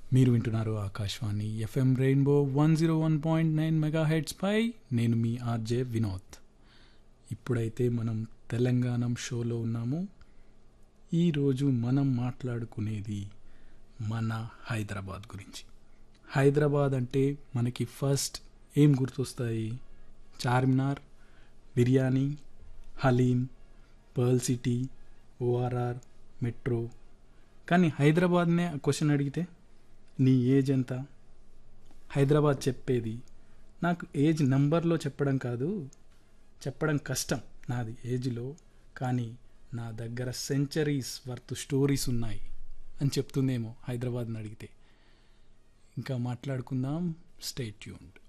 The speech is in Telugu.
మీరు వింటున్నారు Akashvani FM rainbow one zero one point nine megahertz పై నేను మీ ఆర్జే వినోద్ ఇప్పుడైతే మనం తెలంగాణ షోలో ఉన్నాము ఈరోజు మనం మాట్లాడుకునేది మన హైదరాబాద్ గురించి హైదరాబాద్ అంటే మనకి ఫస్ట్ ఏం గుర్తొస్తాయి Charminar biryani haleem pearl city ORR metro కానీ హైదరాబాద్నే క్వశ్చన్ అడిగితే నీ ఏజ్ ఎంత హైదరాబాద్ చెప్పేది నాకు ఏజ్ నంబర్లో చెప్పడం కాదు చెప్పడం కష్టం నాది ఏజ్లో కానీ నా దగ్గర సెంచరీస్ వర్త్ స్టోరీస్ ఉన్నాయి అని చెప్తుందేమో హైదరాబాద్ని అడిగితే ఇంకా మాట్లాడుకుందాం స్టే ట్యూన్డ్